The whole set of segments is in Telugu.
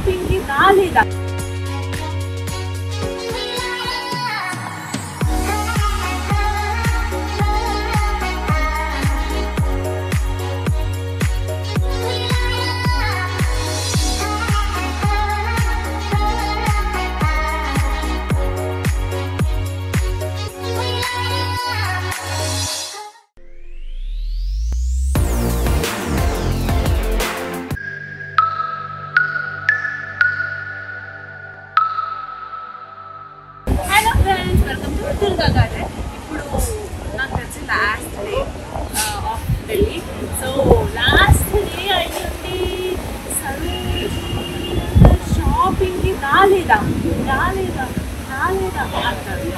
షాపింగ్ కి రాలేదా hello friends welcome to Durga garden ఇప్పుడు నాకు తెలిసి last day of Delhi so last day అయ్యింది సరే షాపింగ్కి రాలేదా రాలేదా రాలేదా అంటారు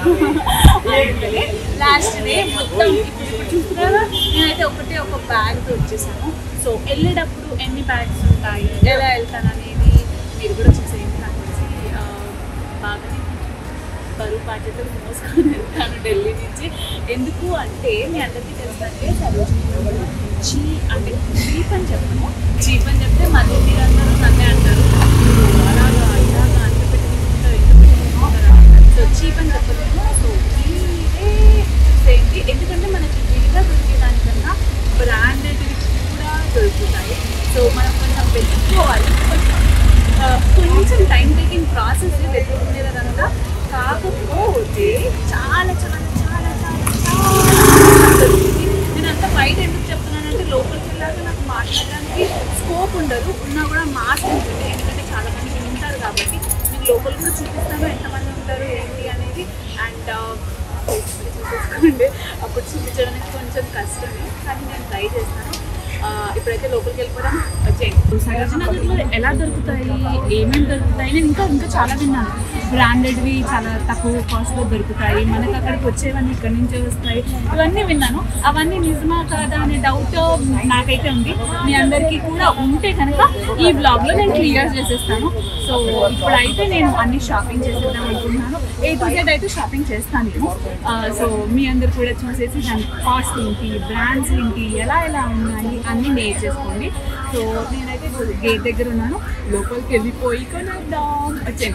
లాస్ట్ డే మొత్తం ఇప్పుడు ఇప్పుడు చూస్తున్నారా నేనైతే ఒకటే ఒక బ్యాగ్ వచ్చేసాను సో వెళ్ళేటప్పుడు ఎన్ని బ్యాగ్స్ ఉంటాయి ఎలా వెళ్తాను అనేది మీరు కూడా చూసేయండి నాకు తెలిసి ఆ, బాగానే బరువు బాధ్యతలు మోసుకొని వెళ్తాను ఢిల్లీ నుంచి ఎందుకు అంటే మీ అందరికీ తెలిసినట్టే సరోజిని చీ అంటే చీప్ అని చెప్పను చీప్ అని చెప్తే మళ్ళీ మీరందరూ నన్నే అంటారు "మీరు అలాగా ఇలాగా అంత పెట్టుకుంటారు ఇంత పెట్టుకుంటారా సో చీప్ అని చెప్పలేము సో మీరే చేయండి ఎందుకంటే మనకి విడిగా దొరికేదానికన్నా బ్రాండెడ్వి కూడా దొరుకుతాయి సో మనం కొంచెం వెతుక్కోవాలి కొంచెం ఆ, కొంచెం టైం టేకింగ్ ప్రాసెస్ వెతుక్కునేది కనుక కాకపోతే చాలా చాలా చాలా చాలా చాలా దొరుకుతుంది నేను అంత బయట ఎందుకు చెప్తున్నానంటే లోపలికి వెళ్ళాక నాకు మాట్లాడడానికి స్కోప్ ఉండదు ఉన్నా కూడా మాస్ ఉంటుంది ఎందుకంటే చాలా మంది ఉంటారు కాబట్టి మీకు లోపల కూడా చూపిస్తాను ఎంతమంది ఉంటారు ఏంటి అనేది అండ్ చూసేసుకోండి అప్పుడు చూపించడానికి కొంచెం కష్టమే కానీ నేను ట్రై చేస్తాను ఆ, ఇప్పుడైతే లోపలికి వెళ్ళిపోవడం వచ్చేయండి సరోజనగర్లో ఎలా దొరుకుతాయి ఏమేమి దొరుకుతాయి నేను ఇంకా ఇంకా చాలా విన్నాను బ్రాండెడ్వి చాలా తక్కువ కాస్ట్లో దొరుకుతాయి మనకు అక్కడికి వచ్చేవన్నీ ఇక్కడి నుంచే వస్తాయి ఇవన్నీ విన్నాను అవన్నీ నిజమా కాదా అనే డౌట్ నాకైతే ఉంది మీ అందరికీ కూడా ఉంటే కనుక ఈ బ్లాగ్లో నేను క్లియర్ చేసేస్తాను సో ఇప్పుడైతే నేను అన్ని షాపింగ్ చేసేద్దాం అనుకుంటున్నాను ఏ టు జెడ్ అయితే షాపింగ్ చేస్తాను నేను ఆ, సో మీ అందరు కూడా చూసేసి దాని కాస్ట్ ఏంటి బ్రాండ్స్ ఏంటి ఎలా ఎలా ఉన్నాయి అన్నీ నేర్చేసుకోండి సో నేనైతే గేట్ దగ్గర ఉన్నాను లోపలికి వెళ్ళిపోయి కొనేద్దాం వచ్చాను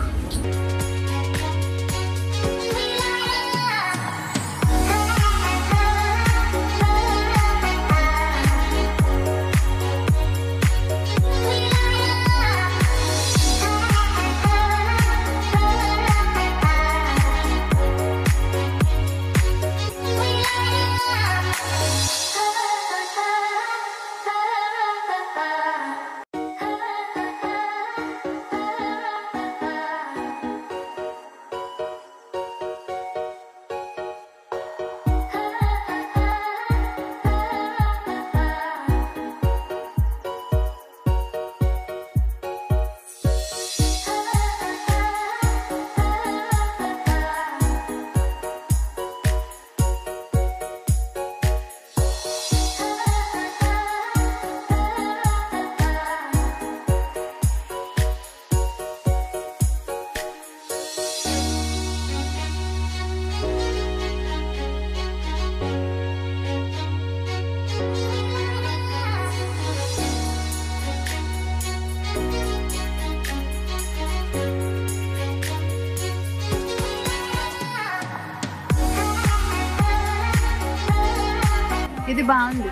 ఇది బాగుంది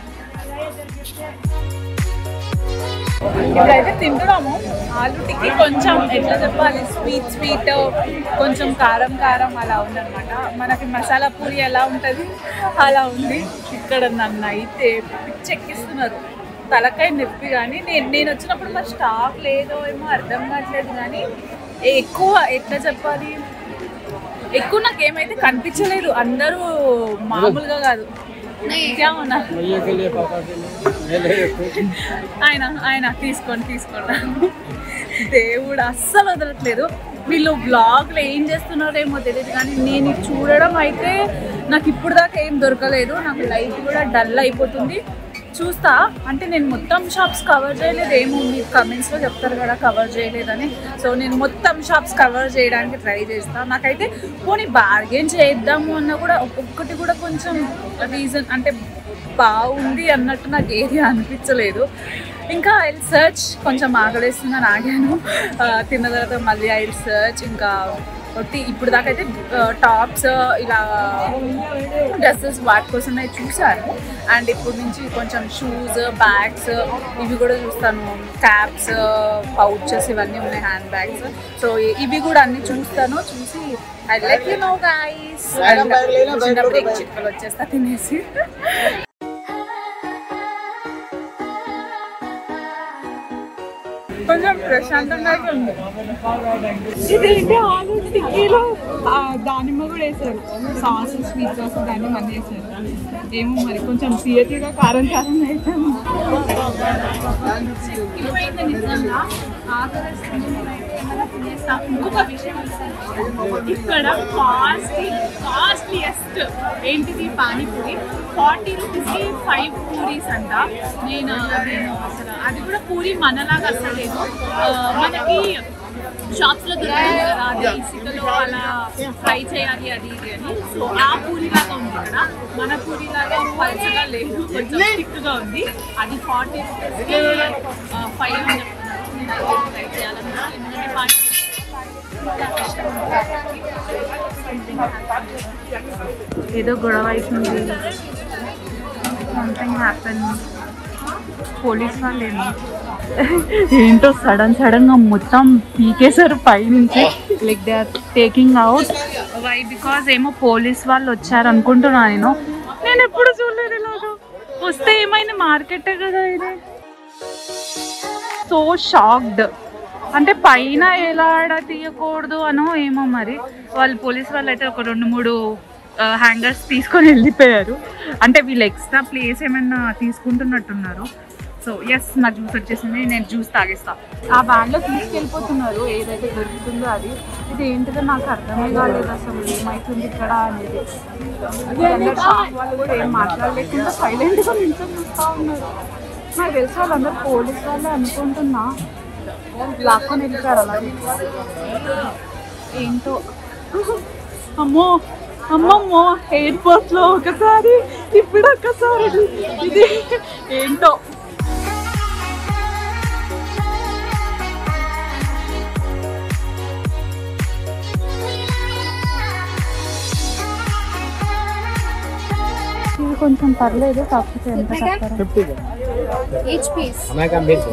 ఇప్పుడైతే తింటున్నాము ఆలు టిక్కి కొంచెం ఎట్లా చెప్పాలి స్వీట్ స్వీట్ కొంచెం కారం కారం అలా ఉందన్నమాట మనకి మసాలా పూరి ఎలా ఉంటుంది అలా ఉంది ఇక్కడ నన్ను అయితే పిచ్చెక్కిస్తున్నారు తలకాయ నొప్పి కానీ నేను నేను వచ్చినప్పుడు మరి స్టాక్ లేదో ఏమో అర్థం కావట్లేదు కానీ ఎక్కువ ఎట్లా చెప్పాలి ఎక్కువ నాకేమైతే కనిపించలేదు అందరూ మామూలుగా కాదు క్యా ఉన్నా भैया के लिए पापा के लिए मैं ले खुद ఆయన ఆయన తీసుకోండి తీసుకోండి దేవుడు అస్సలు వదలట్లేదు వీళ్ళు బ్లాగ్లో ఏం చేస్తున్నారేమో తెలియదు కానీ నేను ఇది చూడడం అయితే నాకు ఇప్పుడు దాకా ఏం దొరకలేదు నాకు లైట్ కూడా డల్ అయిపోతుంది చూస్తా అంటే నేను మొత్తం షాప్స్ కవర్ చేయలేదు ఏమో మీరు కమెంట్స్లో చెప్తారు కదా కవర్ చేయలేదని సో నేను మొత్తం షాప్స్ కవర్ చేయడానికి ట్రై చేస్తాను నాకైతే పోనీ బార్గెన్ చేద్దాము అన్న కూడా ఒక్కొక్కటి కూడా కొంచెం రీజన్ అంటే బాగుంది అన్నట్టు నాకు ఏది అనిపించలేదు ఇంకా ఐ సర్చ్ కొంచెం ఆకలేస్తుందని ఆగాను ఆ, తిన్న తర్వాత మళ్ళీ ఐ సర్చ్ ఇంకా ఒకటి ఇప్పుడు దాకా అయితే టాప్స్ ఇలా డ్రెస్సెస్ వాటి కోసమే చూసాను అండ్ ఇప్పుడు నుంచి కొంచెం షూస్ బ్యాగ్స్ ఇవి కూడా చూస్తాను క్యాప్స్ పౌచెస్ ఇవన్నీ ఉన్నాయి హ్యాండ్ బ్యాగ్స్ సో ఇవి కూడా అన్ని చూస్తాను చూసి I like you know guys చిన్న బ్రేక్ చిక్కులు వచ్చేస్తా తినేసి కొంచెం ప్రశాంతంగా అయితే ఉంది ఇదేంటి ఆలు టిక్కీలో ఆ, దానిమ్మ కూడా వేసారు సాస్ స్వీట్ సాస్ దానిమ్మ అన్నీ వేసారు ఏమో మరి కొంచెం తీయటిగా కారం కారం అయితే ఎక్కువైంది నిజంగా ఆకలిస్తుంది నేనైతే ఏమైనా తినేస్తా ఇంకొక విషయం ఏంటంటే, ఇక్కడ కాస్ట్లీ కాస్ట్లీయెస్ట్ ఏంటిది పానీపూరి ఫార్టీ రూపీస్కి ఫైవ్ పూరీస్ అంట నేను నేను అసలు అది కూడా పూరి మనలాగా అసలు లేదు ఆ, మనకి షాప్స్ లో దొరుకుతుంది కదా అది ఇసుకలో అలా ఫ్రై చేయాలి అది ఇది అని సో ఆ పూరి లాగా ఉంది ఇక్కడ మన పూరి లాగా పల్చగా లేదు కొంచెం థిక్ గా ఉంది అది ఫార్టీ రూపీస్ ఫైవ్ అని చెప్తున్నారు నేను అయితే ట్రై చేయాలనుకుంటున్నాను ఎందుకంటే పానీ ఏదో గొడవ అవుతుంది సంథింగ్ హ్యాపెన్ పోలీస్ వాళ్ళు ఏమో ఏంటో సడన్ సడన్ గా మొత్తం పీకేశారు పైనుంచి like they are taking out why because ఏమో పోలీస్ వాళ్ళు వచ్చారు అనుకుంటున్నా నేను నేను ఎప్పుడు చూడలేదు ఇలాగా వస్తే ఏమైంది మార్కెటే కదా ఇది సో షాక్డ్ అంటే పైన ఎలా ఆడ తీయకూడదు అనో ఏమో మరి వాళ్ళు పోలీస్ వాళ్ళు అయితే ఒక రెండు మూడు హ్యాంగర్స్ తీసుకొని వెళ్ళిపోయారు అంటే వీళ్ళు ఎక్స్ట్రా ప్లేస్ ఏమైనా తీసుకుంటున్నట్టున్నారు సో ఎస్ నా జ్యూస్ వచ్చేసింది నేను జ్యూస్ తాగేస్తా ఆ బ్యాగ్లో తీసుకెళ్ళిపోతున్నారు ఏదైతే దొరుకుతుందో అది ఇది ఏంటిదో నాకు అర్థమే కాలేదు అసలు ఏమవుతుంది ఇక్కడ అనేది అందరు షాప్ వాళ్ళు కూడా ఏం మాట్లాడలేకుండా సైలెంట్గా నిల్చొని చూస్తూ ఉన్నారు నాకు తెలిసి వాళ్ళందరూ పోలీస్ వాళ్ళే అనుకుంటున్నా లాక్కొని వెళ్ళిపోయారు అలాగే ఏంటో అమ్మో అమ్మమ్మో ఎయిర్పోర్ట్ లో ఒకసారి ఇప్పుడు ఒకసారి ఇది ఏంటో ఇది కొంచెం పర్లేదు కాకపోతే ఎంత చెప్తారు ఫిఫ్టీ each piece. हमारे काम भेज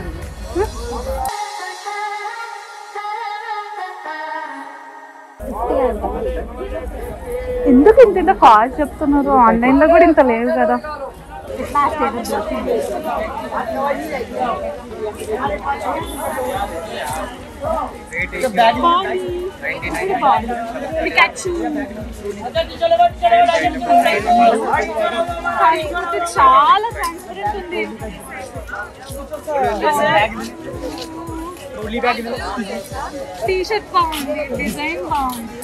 ఎందుకు ఇంత ఇంత కాస్ట్ చెప్తున్నారు ఆన్లైన్ లో కూడా ఇంత లేదు కదా చాలా ట్రాన్స్పరెంట్ ఉంది టీ షర్ట్ బాగుంది డిజైన్ బాగుంది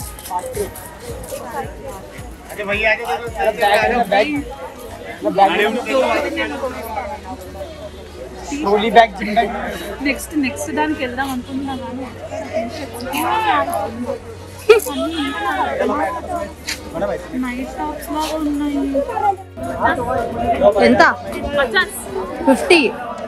trolley bag gym bag next next దానికి వెళ్దాం అనుకుంటున్నా కానీ నైట్ టాప్స్ లాగా ఉన్నాయి ఎంత పచాస్ ఫిఫ్టీ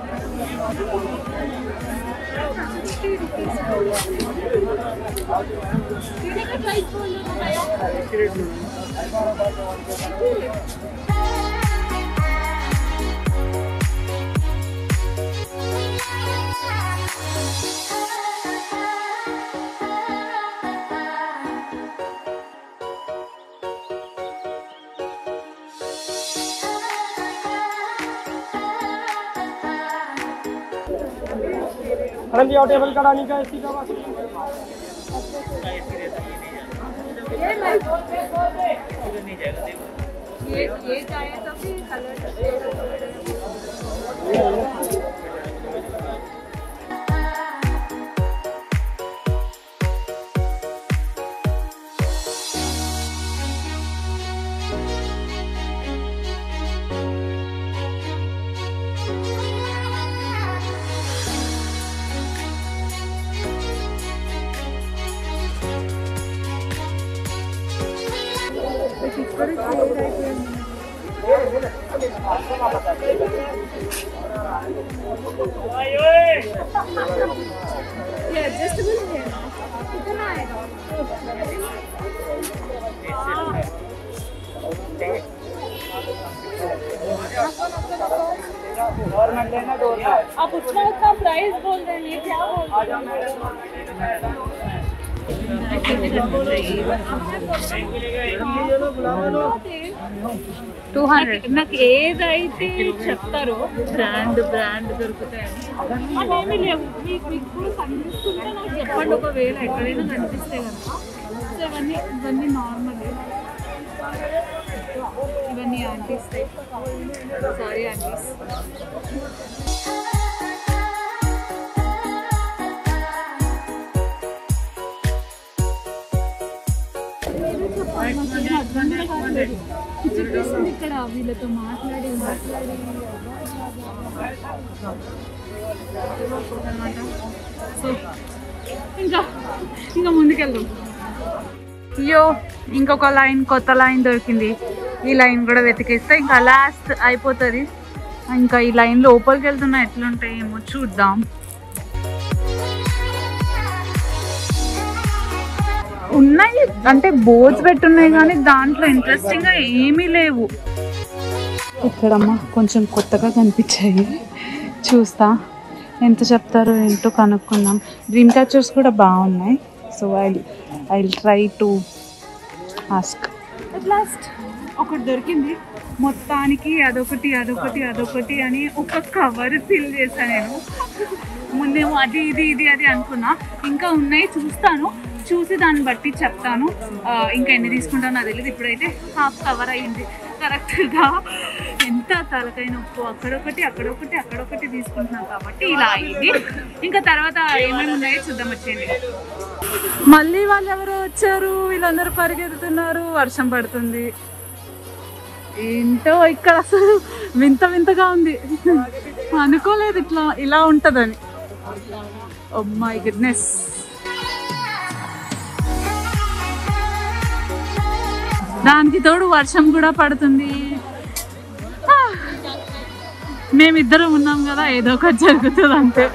मैडम जी और टेबल करानी का इसी का बस ये ये चाहिए तो फिर कलर ये एडजस्टेबल है कितना आएगा आप उतना उतना प्राइस बोल रहे हैं ये क्या बोल रहे हैं టూ హండ్రెడ్ నాకు ఏదైతే చెప్తారో బ్రాండ్ బ్రాండ్ దొరుకుతాయని అవేమీ లేవు మీకు మీకు కనిపిస్తుంటే నాకు చెప్పండి ఒకవేళ ఎక్కడైనా కనిపిస్తే కనుక సో ఇవన్నీ ఇవన్నీ నార్మల్ ఇవన్నీ ఆంటీస్ సారీ ఆంటీస్ ఇక్కడ వీళ్ళతో మాట్లాడి మాట్లాడి సో ఇంకా ఇంకా ముందుకెళ్దాం అయ్యో ఇంకొక లైన్ కొత్త లైన్ దొరికింది ఈ లైన్ కూడా వెతికిస్తే ఇంకా లాస్ట్ అయిపోతుంది ఇంకా ఈ లైన్ లోపలికి వెళ్తున్నా ఎట్లుంటాయి ఏమో చూద్దాం ఉన్నాయి అంటే బోర్డ్స్ పెట్టున్నాయి కానీ దాంట్లో ఇంట్రెస్టింగ్ గా ఏమీ లేవు ఇక్కడమ్మా కొంచెం కొత్తగా కనిపించాయి చూస్తా ఎంత చెప్తారో ఏంటో కనుక్కుందాం డ్రీమ్ క్యాచర్స్ కూడా బాగున్నాయి so I I try to ask at last ఒకటి దొరికింది మొత్తానికి అదొకటి అదొకటి అదొకటి అని ఒక కవర్ ఫిల్ చేశాను నేను ముందేమో అది ఇది ఇది అది అనుకున్నా ఇంకా ఉన్నాయి చూస్తాను చూసి దాన్ని బట్టి చెప్తాను ఆ, ఇంకా ఎన్ని తీసుకుంటానో నాకు తెలియదు ఇప్పుడైతే హాఫ్ కవర్ అయింది కరెక్ట్గా ఎంత తలకాయ నొప్పు అక్కడొకటి అక్కడొకటి అక్కడొకటి తీసుకుంటున్నాను కాబట్టి ఇలా అయింది ఇంకా తర్వాత ఏమేమి ఉన్నాయో చూద్దాం వచ్చేయండి మళ్ళీ వాళ్ళు ఎవరో వచ్చారు వీళ్ళందరూ పరిగెత్తుతున్నారు వర్షం పడుతుంది ఏంటో ఇక్కడ అసలు వింత వింతగా ఉంది అనుకోలేదు ఇట్లా ఇలా ఉంటుందని మై గుడ్నెస్ దానికి తోడు వర్షం కూడా పడుతుంది ఆ, మేమిద్దరం ఉన్నాం కదా ఏదో ఒకటి జరుగుతుంది అంతే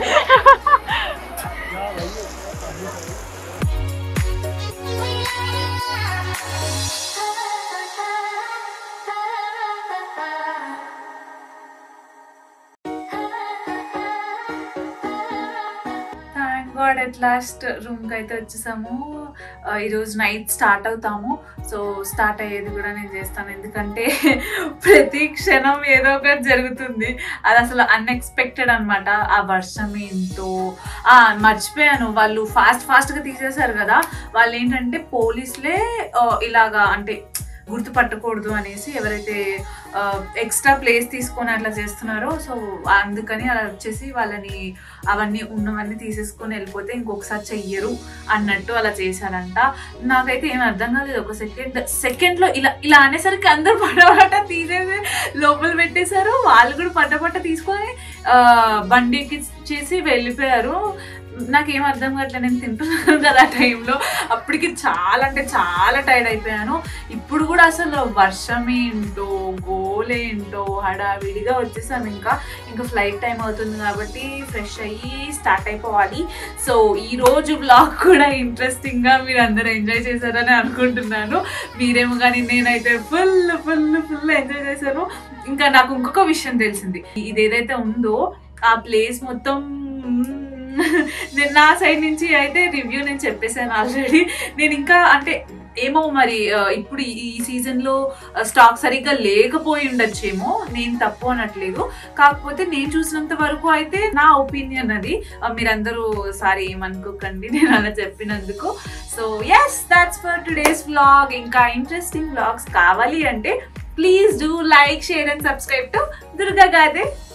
థ్యాంక్ గాడ్ అట్ లాస్ట్ రూమ్కి అయితే వచ్చేసాము ఆ, ఈరోజు నైట్ స్టార్ట్ అవుతాము సో స్టార్ట్ అయ్యేది కూడా నేను చేస్తాను ఎందుకంటే ప్రతి క్షణం ఏదో ఒకటి జరుగుతుంది అది అసలు అన్ఎక్స్పెక్టెడ్ అనమాట ఆ వర్షం ఏంటో ఆ, మర్చిపోయాను వాళ్ళు ఫాస్ట్ ఫాస్ట్గా తీసేశారు కదా వాళ్ళు ఏంటంటే పోలీసులే ఆ, ఇలాగా అంటే గుర్తుపట్టకూడదు అనేసి ఎవరైతే ఎక్స్ట్రా ప్లేస్ తీసుకొని అట్లా చేస్తున్నారో సో అందుకని అలా వచ్చేసి వాళ్ళని అవన్నీ ఉన్నవన్నీ తీసేసుకొని వెళ్ళిపోతే ఇంకొకసారి చెయ్యరు అన్నట్టు అలా చేశారంట నాకైతే ఏం అర్థం కాలేదు ఒక సెకండ్ సెకండ్లో ఇలా ఇలా అనేసరికి అందరూ పటపట తీసేసి లోపల పెట్టేశారు వాళ్ళు కూడా పటపట తీసుకొని ఆ, బండికి చేసి వెళ్ళిపోయారు నాకేం అర్థం కావట్లేదు నేను తింటున్నాను కదా ఆ టైంలో అప్పటికి చాలా అంటే చాలా టైర్డ్ అయిపోయాను ఇప్పుడు కూడా అసలు వర్షం ఏంటో గోలేంటో హడావిడిగా వచ్చేసాను ఇంకా ఇంకా ఫ్లైట్ టైం అవుతుంది కాబట్టి ఫ్రెష్ అయ్యి స్టార్ట్ అయిపోవాలి సో ఈ రోజు బ్లాగ్ కూడా ఇంట్రెస్టింగ్ గా మీరు అందరూ ఎంజాయ్ చేశారని అనుకుంటున్నాను మీరేమో కానీ నేనైతే ఫుల్ ఫుల్ ఫుల్ ఎంజాయ్ చేశాను ఇంకా నాకు ఇంకొక విషయం తెలిసింది ఇది ఏదైతే ఉందో ఆ ప్లేస్ మొత్తం నేను నా సైడ్ నుంచి అయితే రివ్యూ నేను చెప్పేశాను ఆల్రెడీ నేను ఇంకా అంటే ఏమో మరి ఆ, ఇప్పుడు ఈ- ఈ సీజన్ లో స్టాక్ సరిగ్గా లేకపోయి ఉండొచ్చేమో నేను తప్పు అనట్లేదు కాకపోతే నేను చూసినంత వరకు అయితే నా ఒపీనియన్ అది ఆ, మీరందరూ సారీ ఏమనుకోకండి నేను అలా చెప్పినందుకు so yes that's for today's vlog ఇంకా ఇంట్రెస్టింగ్ వ్లాగ్స్ కావాలి అంటే please do like share and subscribe to Durga Gade